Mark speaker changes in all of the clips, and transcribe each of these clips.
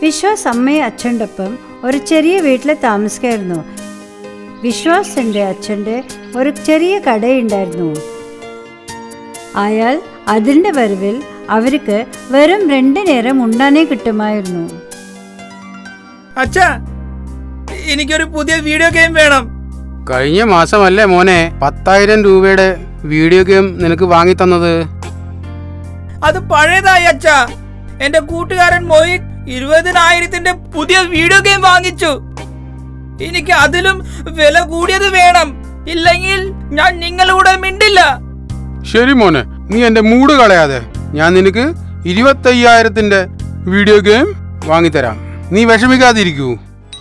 Speaker 1: വിശ്വാസ് അമ്മയും അച്ഛൻ്റെ ഒപ്പം ഒരു ചെറിയ വീട്ടിൽ താമസിക്കായിരുന്നു വിശ്വാസിൻ്റെ അച്ഛൻ്റെ ഒരു ചെറിയ കടയുണ്ടായിരുന്നു അയാൾ അതിൻ്റെ വരവിൽ അവർക്ക് വെറും രണ്ടു നേരം ഉണ്ണാനേ കിട്ടുമായിരുന്നു
Speaker 2: അച്ഛാ എനിക്കൊരു പുതിയ വീഡിയോ ഗെയിം വേണം
Speaker 3: കഴിഞ്ഞ മാസമല്ലേ മോനെ പത്തായിരം രൂപയുടെ വീഡിയോ ഗെയിം നിനക്ക് വാങ്ങി തന്നത്
Speaker 2: അത് പഴയതായി അച്ഛാ എന്റെ കൂട്ടുകാരൻ മോഹിത് ഇരുപതിനായിരത്തിന്റെ പുതിയ വീഡിയോ ഗെയിം വാങ്ങിച്ചു എനിക്ക് അതിലും വില കൂടിയത് വേണം ഇല്ലെങ്കിൽ ഞാൻ നിങ്ങളുടെ മിണ്ടില്ല
Speaker 3: ശരി മോനെ നീ എന്റെ മൂട് കളയാതെ ഞാൻ നിനക്ക് ഇരുപത്തയ്യായിരത്തിന്റെ വീഡിയോ ഗെയിം വാങ്ങിത്തരാം നീ വിഷമിക്കാതിരിക്കൂ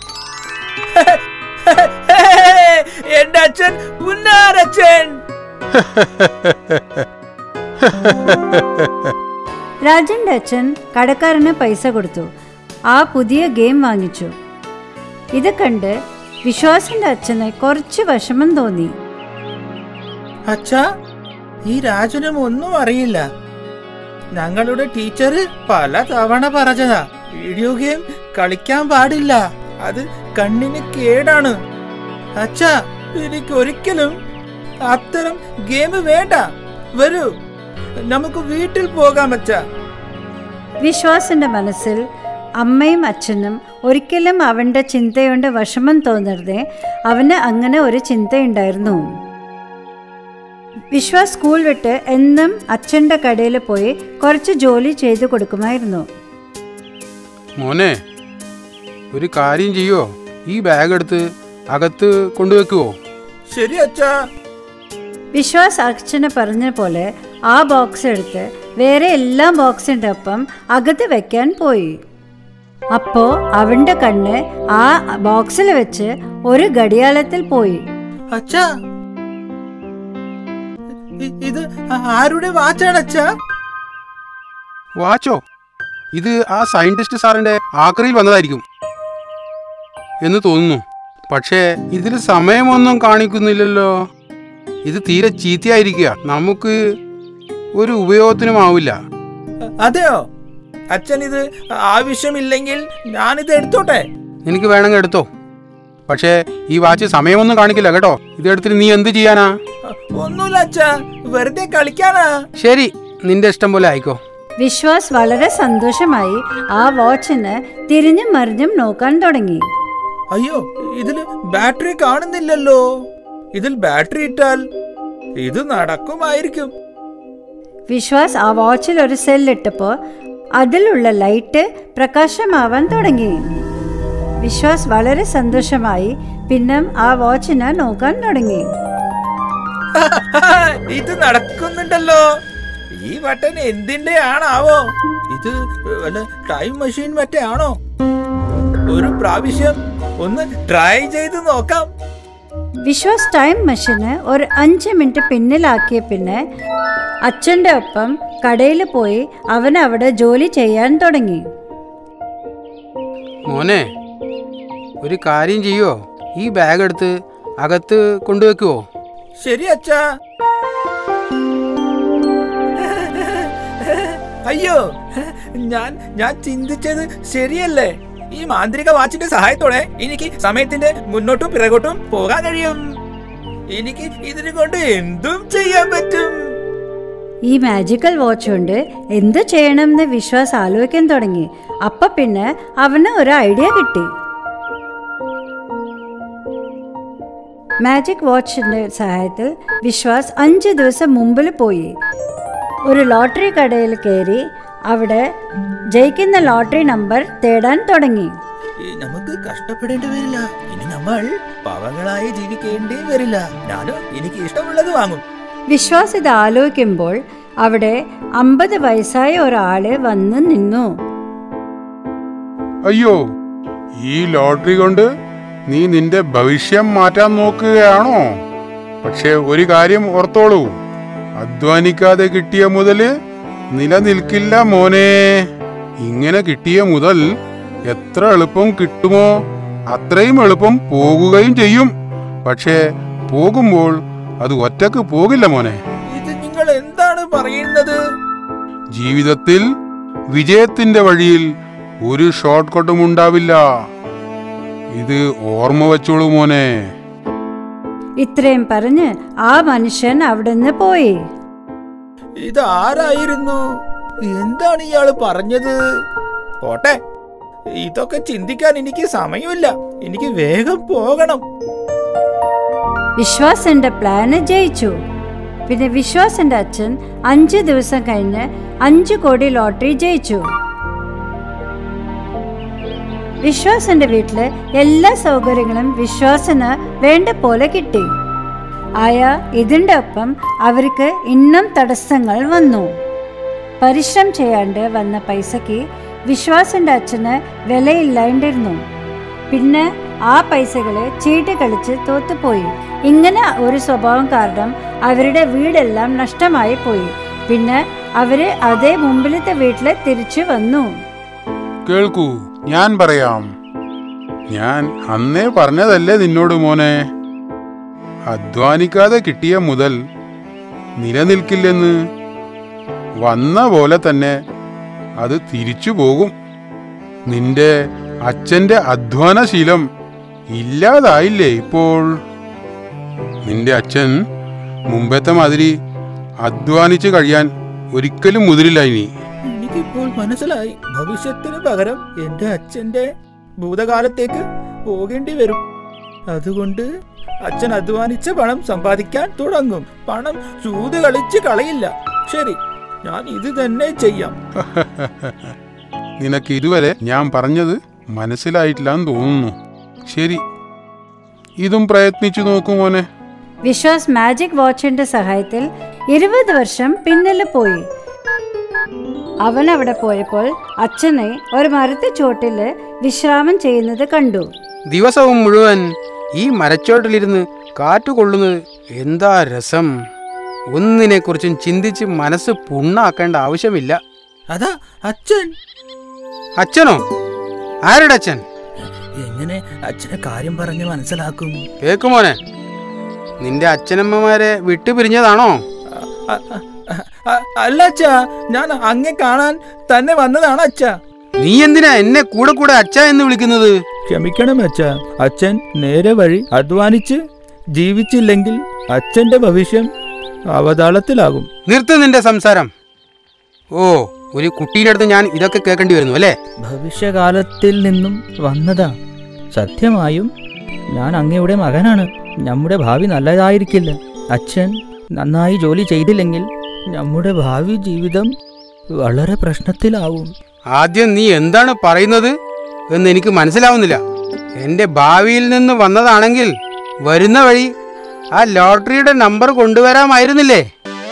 Speaker 2: എന്റെ അച്ഛൻ പുന്നാരച്ഛൻ
Speaker 1: രാജന്റെ അച്ഛൻ കടക്കാരന് പൈസ കൊടുത്തു ആ പുതിയ ഗെയിം വാങ്ങിച്ചു ഇത് കണ്ട് വിശ്വാസിന്റെ അച്ഛന് കുറച്ച് വിഷമം തോന്നി
Speaker 2: അച്ഛാ ഈ രാജനും ഒന്നും അറിയില്ല ഞങ്ങളുടെ ടീച്ചർ പല തവണ പറഞ്ഞതാ വീഡിയോ ഗെയിം കളിക്കാൻ പാടില്ല അത് കണ്ണിന് കേടാണ് അച്ഛാ എനിക്ക് ഒരിക്കലും അത്തരം ഗെയിം വേണ്ട വരൂ നമുക്ക് വീട്ടിൽ പോകാം അച്ഛാ
Speaker 1: വിശ്വാസിന്റെ മനസ്സിൽ അമ്മയും അച്ഛനും ഒരിക്കലും അവൻ്റെ ചിന്തയുണ്ട് വിഷമം തോന്നരുതേ അവന് അങ്ങനെ ഒരു ചിന്തയുണ്ടായിരുന്നു വിശ്വാസ് സ്കൂൾ വിട്ട് എന്നും അച്ഛൻ്റെ കടയിൽ പോയി കുറച്ച് ജോലി ചെയ്തു കൊടുക്കുമായിരുന്നു
Speaker 3: മോനെ ഒരു കാര്യം ചെയ്യോ ഈ ബാഗ് എടുത്ത് അകത്ത് കൊണ്ടുവെക്കുവോ
Speaker 2: ശരി അച്ഛാ
Speaker 1: വിശ്വാസ് അച്ഛന് പറഞ്ഞ പോലെ ആ ബോക്സ് എടുത്ത് വേറെ എല്ലാ ബോക്സിൻ്റെ ഒപ്പം അകത്ത് വെക്കാൻ പോയി അപ്പോ അവന്റെ കണ്ണ് ആ ബോക്സിൽ വെച്ച് ഒരു ഘടിയാളത്തിൽ പോയി
Speaker 2: അച്ഛാ ഇ- ഇത് ആരുടെ വാച്ചാണ് അച്ഛാ
Speaker 3: വാച്ചോ ഇത് ആ സയന്റിസ്റ്റ് സാറിന്റെ ആക്രിയിൽ വന്നതായിരിക്കും എന്ന് തോന്നുന്നു പക്ഷേ ഇതിൽ സമയമൊന്നും കാണിക്കുന്നില്ലല്ലോ ഇത് തീരെ ചീത്തയായിരിക്കുക നമുക്ക് ഒരു ഉപയോഗത്തിനുമാവില്ല
Speaker 2: അതെയോ അച്ഛൻ ഇത് ആവശ്യമില്ലെങ്കിൽ ഞാനിത് എടുത്തോട്ടെ
Speaker 3: എനിക്ക് വേണമെങ്കിൽ എടുത്തോ പക്ഷേ ഈ വാച്ച് സമയമൊന്നും കാണിക്കില്ല കേട്ടോ ഇത് എടുത്തിട്ട് നീ എന്ത് ചെയ്യാനാ
Speaker 2: ഒന്നുമില്ല അച്ഛാ വെറുതെ കളിക്കാനാ
Speaker 3: ശരി നിന്റെ ഇഷ്ടം പോലെ ആയിക്കോ
Speaker 1: വിശ്വാസ് വളരെ സന്തോഷമായി ആ വാച്ചിന് തിരിഞ്ഞും മറിഞ്ഞും നോക്കാൻ തുടങ്ങി
Speaker 2: അയ്യോ ഇതില് ബാറ്ററി കാണുന്നില്ലല്ലോ ഇതിൽ ബാറ്ററി ഇട്ടാൽ ഇത് നടക്കുമായിരിക്കും
Speaker 1: വിശ്വാസ് ആ വാച്ചിൽ ഒരു സെല്ലിട്ടപ്പോൾ അതിലുള്ള ലൈറ്റ് പ്രകാശമാവാൻ തുടങ്ങി വിശ്വാസ് വളരെ സന്തോഷമായി പിന്നെ ആ വാച്ചിനെ നോക്കാൻ തുടങ്ങി
Speaker 2: ഇത് നടക്കുന്നുണ്ടല്ലോ ഈ ബട്ടൺ എന്തിന്റെ ആണാവോ ഇത് വല്ല ടൈം മെഷീൻ മറ്റേ ആണോ ഒരു പ്രാവശ്യം ഒന്ന് ട്രൈ ചെയ്ത് നോക്കാം
Speaker 1: വിശ്വാസ് ടൈം മെഷീന് ഒരു അഞ്ച് മിനിറ്റ് പിന്നിലാക്കിയ പിന്നെ അച്ഛൻ്റെ ഒപ്പം കടയിൽ പോയി അവൻ അവിടെ ജോലി ചെയ്യാൻ തുടങ്ങി
Speaker 3: മോനെ ഒരു കാര്യം ചെയ്യോ ഈ ബാഗ് എടുത്ത് അകത്ത് കൊണ്ടുവെക്കുവോ
Speaker 2: ശരി അച്ഛാ അയ്യോ ഞാൻ ഞാൻ ചിന്തിച്ചത് ശരിയല്ലേ ഈ മാന്ത്രിക വാച്ചിന്റെ സഹായത്തോടെ എനിക്ക് സമയത്തിന്റെ മുന്നോട്ടും പിറകോട്ടും പോകാൻ കഴിയും എനിക്ക് ഇതിനെ കൊണ്ട് എന്തും ചെയ്യാൻ പറ്റും
Speaker 1: ഈ മാജിക്കൽ വാച്ച് കൊണ്ട് എന്ത് ചെയ്യണമെന്ന് വിശ്വാസ് ആലോചിക്കാൻ തുടങ്ങി അപ്പൊ പിന്നെ അവന് ഒരു ഐഡിയ കിട്ടി മാജിക് വാച്ചിന്റെ സഹായത്തിൽ വിശ്വാസ് അഞ്ച് ദിവസം മുമ്പിൽ പോയി ഒരു ലോട്ടറി കടയിൽ കയറി അവിടെ ജയിക്കുന്ന ലോട്ടറി നമ്പർ തേടാൻ തുടങ്ങി
Speaker 2: ഈ നമുക്ക് കഷ്ടപ്പെടേണ്ടി വരില്ല ഇനി നമ്മൾ പാവങ്ങളായി ജീവിക്കേണ്ടി വരില്ല ഞാനും എനിക്ക് ഇഷ്ടമുള്ളത് വാങ്ങും
Speaker 1: വിശ്വാസ് ഇത് ആലോചിക്കുമ്പോൾ അവിടെ അമ്പത് വയസ്സായ ഒരാള് വന്ന് നിന്നു
Speaker 3: അയ്യോ ഈ ലോട്ടറി കൊണ്ട് നീ നിന്റെ ഭവിഷ്യം മാറ്റാൻ നോക്കുകയാണോ പക്ഷെ ഒരു കാര്യം ഓർത്തോളൂ അധ്വാനിക്കാതെ കിട്ടിയ മുതല് നിലനിൽക്കില്ല മോനെ ഇങ്ങനെ കിട്ടിയ മുതൽ എത്ര എളുപ്പം കിട്ടുമോ അത്രയും എളുപ്പം പോകുകയും ചെയ്യും പക്ഷേ പോകുമ്പോൾ അത് ഒറ്റക്ക് പോകില്ല മോനെ
Speaker 2: ഇത് നിങ്ങൾ എന്താണ് പറയുന്നത്
Speaker 3: ജീവിതത്തിൽ വിജയത്തിന്റെ വഴിയിൽ ഒരു ഷോർട്ട് കട്ടും ഉണ്ടാവില്ല ഇത് ഓർമ്മ വെച്ചോളൂ മോനെ
Speaker 1: ഇത്രയും പറഞ്ഞ് ആ മനുഷ്യൻ അവിടുന്ന് പോയി
Speaker 2: ഇതാരായിരുന്നു എന്താണ് ഇയാള് പറഞ്ഞത് പോട്ടെ ഇതൊക്കെ ചിന്തിക്കാൻ എനിക്ക് സമയമില്ല എനിക്ക് വേഗം പോകണം
Speaker 1: വിശ്വാസന്റെ പ്ലാന് ജയിച്ചു പിന്നെ വിശ്വാസന്റെ അച്ഛൻ അഞ്ച് ദിവസം കഴിഞ്ഞ് അഞ്ചു കോടി ലോട്ടറി ജയിച്ചു വിശ്വാസന്റെ വീട്ടില് എല്ലാ സൗകര്യങ്ങളും വിശ്വാസന് വേണ്ട പോലെ കിട്ടി ആയ ഇതിന്റെ ഒപ്പം അവർക്ക് ഇന്നും തടസ്സങ്ങൾ വന്നു പരിശ്രമം ചെയ്യാണ്ട് വന്ന പൈസക്ക് വിശ്വാസന്റെ അച്ഛന് വിലയില്ലാണ്ടിരുന്നു പിന്നെ ആ പൈസകള് ചീട്ട് കളിച്ച് തോത്തുപോയി ഇങ്ങനെ ഒരു സ്വഭാവം കാരണം അവരുടെ വീടെല്ലാം നഷ്ടമായി പോയി പിന്നെ അവര് അതേ മുമ്പിലത്തെ വീട്ടില് തിരിച്ചു വന്നു
Speaker 3: കേൾക്കൂ ഞാൻ പറയാം ഞാൻ അന്നേ പറഞ്ഞതല്ലേ നിന്നോട് മോനെ അധ്വാനിക്കാതെ കിട്ടിയ മുതൽ നിലനിൽക്കില്ലെന്ന് വന്ന പോലെ തന്നെ അത് തിരിച്ചു പോകും നിന്റെ അച്ഛന്റെ അധ്വാനശീലം ഇല്ലാതായില്ലേ ഇപ്പോൾ നിന്റെ അച്ഛൻ മുമ്പത്തെ മാതിരി അധ്വാനിച്ച് കഴിയാൻ ഒരിക്കലും മുതിരില്ല ഇനി
Speaker 2: എനിക്കിപ്പോൾ മനസ്സിലായി ഭവിഷ്യത്തിന് പകരം എന്റെ അച്ഛന്റെ ഭൂതകാലത്തേക്ക് പോകേണ്ടി വരും അതുകൊണ്ട് അച്ഛൻ അധ്വാനിച്ച പണം സമ്പാദിക്കാൻ തുടങ്ങും പണം ചൂത് കളിച്ച് കളയില്ല ശരി ഞാൻ ഇത് തന്നെ ചെയ്യാം
Speaker 3: നിനക്ക് ഇതുവരെ ഞാൻ പറഞ്ഞത് മനസ്സിലായിട്ടില്ലാന്ന് തോന്നുന്നു ശരി ഇതും പ്രയത്നിച്ചു നോക്കൂ മോനെ
Speaker 1: വിശ്വാസ് മാജിക് വാച്ചിന്റെ സഹായത്തിൽ ഇരുപത് വർഷം പിന്നിൽ പോയി അവൻ അവിടെ പോയപ്പോൾ അച്ഛനെ ഒരു മരത്തെ ചോട്ടില് വിശ്രാമം ചെയ്യുന്നത് കണ്ടു
Speaker 4: ദിവസവും മുഴുവൻ ഈ മരച്ചോട്ടിലിരുന്ന് കാറ്റു കൊള്ളുന്നത് എന്താ രസം ഒന്നിനെക്കുറിച്ചും ചിന്തിച്ച് മനസ്സ് പുണ്ണാക്കേണ്ട ആവശ്യമില്ല
Speaker 2: അതാ അച്ഛൻ
Speaker 4: അച്ഛനോ ആരുടെ അച്ഛൻ
Speaker 2: എങ്ങനെ അച്ഛനെ കാര്യം പറഞ്ഞ് മനസ്സിലാക്കും
Speaker 4: കേക്കുമോനെ നിന്റെ അച്ഛനമ്മമാരെ വിട്ടുപിരിഞ്ഞതാണോ
Speaker 2: അ- അ- അ- അ- അല്ല അച്ഛാ ഞാൻ അങ്ങെ കാണാൻ തന്നെ വന്നതാണ് അച്ഛാ
Speaker 4: നീ എന്തിനാ എന്നെ കൂടെ കൂടെ അച്ഛ എന്ന് വിളിക്കുന്നത്
Speaker 2: ക്ഷമിക്കണം അച്ഛ അച്ഛൻ നേരെ വഴി അധ്വാനിച്ച് ജീവിച്ചില്ലെങ്കിൽ അച്ഛന്റെ ഭവിഷ്യം അവതാളത്തിലാകും
Speaker 4: നിർത്ത് നിന്റെ സംസാരം ഓ ഒരു കുട്ടീൻ്റെ അടുത്ത് ഞാൻ ഇതൊക്കെ കേൾക്കേണ്ടി വരുന്നു അല്ലേ
Speaker 2: ഭവിഷ്യകാലത്തിൽ നിന്നും വന്നതാ സത്യമായും ഞാൻ അങ്ങയുടെ മകനാണ് നമ്മുടെ ഭാവി നല്ലതായിരിക്കില്ല അച്ഛൻ നന്നായി ജോലി ചെയ്തില്ലെങ്കിൽ നമ്മുടെ ഭാവി ജീവിതം വളരെ പ്രശ്നത്തിലാവും
Speaker 4: ആദ്യം നീ എന്താണ് പറയുന്നത് എന്ന് എനിക്ക് മനസ്സിലാവുന്നില്ല എൻ്റെ ഭാവിയിൽ നിന്ന് വന്നതാണെങ്കിൽ വരുന്ന വഴി ആ ലോട്ടറിയുടെ നമ്പർ കൊണ്ടുവരാമായിരുന്നില്ലേ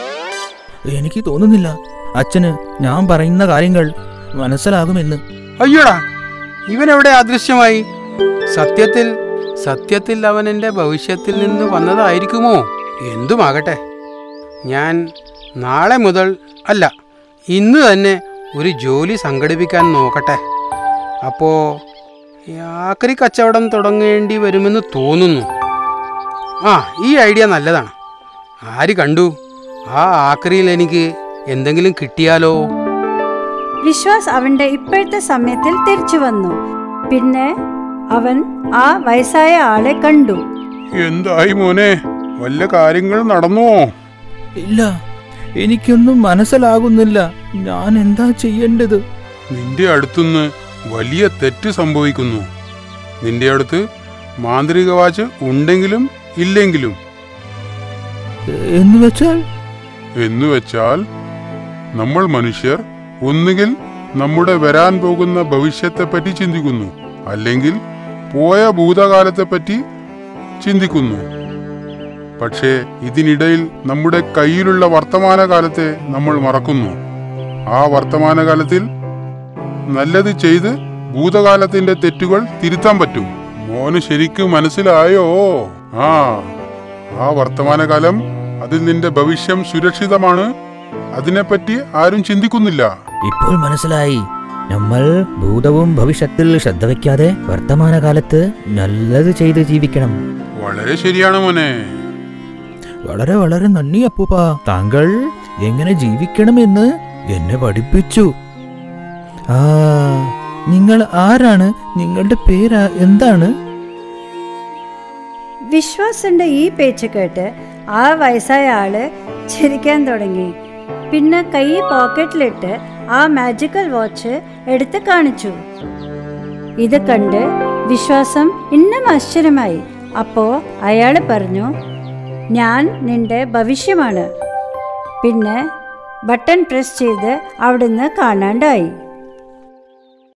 Speaker 2: എനിക്ക് തോന്നുന്നില്ല അച്ഛന് ഞാൻ പറയുന്ന കാര്യങ്ങൾ മനസ്സിലാകുമെന്ന്
Speaker 4: അയ്യോടാ ഇവൻ എവിടെ അദൃശ്യമായി സത്യത്തിൽ സത്യത്തിൽ അവൻ എൻ്റെ ഭവിഷ്യത്തിൽ നിന്ന് വന്നതായിരിക്കുമോ എന്തുമാകട്ടെ ഞാൻ നാളെ മുതൽ അല്ല ഇന്ന് തന്നെ ഒരു ജോലി സംഘടിപ്പിക്കാൻ നോക്കട്ടെ അപ്പോ ആക്രി കച്ചവടം തുടങ്ങേണ്ടി വരുമെന്ന് തോന്നുന്നു ആ ഈ ഐഡിയ നല്ലതാണ് ആര് കണ്ടു ആ ആക്രിയിൽ എനിക്ക് എന്തെങ്കിലും കിട്ടിയാലോ
Speaker 1: വിശ്വാസ് അവന്റെ ഇപ്പോഴത്തെ സമയത്തിൽ തിരിച്ചു വന്നു പിന്നെ അവൻ ആ വയസ്സായ ആളെ കണ്ടു
Speaker 3: എന്തായി മോനെ വല്ല കാര്യങ്ങൾ നടന്നോ
Speaker 2: ഇല്ല എനിക്കൊന്നും മനസ്സിലാകുന്നില്ല ഞാൻ എന്താ ചെയ്യേണ്ടത്
Speaker 3: നിന്റെ അടുത്തുനിന്ന് വലിയ തെറ്റ് സംഭവിക്കുന്നു നിന്റെ അടുത്ത് മാന്ത്രിക വാച്ച് ഉണ്ടെങ്കിലും ഇല്ലെങ്കിലും
Speaker 2: എന്ന് വെച്ചാൽ
Speaker 3: എന്നു വെച്ചാൽ നമ്മൾ മനുഷ്യർ ഒന്നുകിൽ നമ്മുടെ വരാൻ പോകുന്ന ഭവിഷ്യത്തെപ്പറ്റി ചിന്തിക്കുന്നു അല്ലെങ്കിൽ പോയ ഭൂതകാലത്തെപ്പറ്റി ചിന്തിക്കുന്നു പക്ഷേ ഇതിനിടയിൽ നമ്മുടെ കയ്യിലുള്ള വർത്തമാനകാലത്തെ നമ്മൾ മറക്കുന്നു ആ വർത്തമാനകാലത്തിൽ നല്ലത് ചെയ്ത് ഭൂതകാലത്തിന്റെ തെറ്റുകൾ തിരുത്താൻ പറ്റും മോന് ശരിക്കും മനസ്സിലായോ ആ ആ വർത്തമാനകാലം അതിൽ നിന്റെ ഭവിഷ്യം സുരക്ഷിതമാണ് അതിനെപ്പറ്റി ആരും ചിന്തിക്കുന്നില്ല
Speaker 2: ഇപ്പോൾ മനസ്സിലായി നമ്മൾ ഭൂതവും ഭവിഷ്യത്തിൽ ശ്രദ്ധ വയ്ക്കാതെ വർത്തമാനകാലത്ത് നല്ലത് ചെയ്ത് ജീവിക്കണം
Speaker 3: വളരെ ശരിയാണ് മോനെ
Speaker 2: വളരെ വളരെ നന്ദി അപ്പൂപ്പ താങ്കൾ എങ്ങനെ ജീവിക്കണമെന്ന് എന്നെ പഠിപ്പിച്ചു ആ
Speaker 5: നിങ്ങൾ ആരാണ് നിങ്ങളുടെ പേര് എന്താണ്
Speaker 1: വിശ്വാസിന്റെ ഈ പേച്ച് കേട്ട് ആ വയസ്സായ ആള് ചിരിക്കാൻ തുടങ്ങി പിന്നെ കൈ പോക്കറ്റിലിട്ട് ആ മാജിക്കൽ വാച്ച് എടുത്ത് കാണിച്ചു ഇത് കണ്ട് വിശ്വാസം ഇന്നും ആശ്ചര്യമായി അപ്പോ അയാൾ പറഞ്ഞു ഞാൻ നിന്റെ ഭവിഷ്യമാണ് പിന്നെ ബട്ടൺ പ്രസ് ചെയ്ത് അവിടുന്ന് കാണാണ്ടായി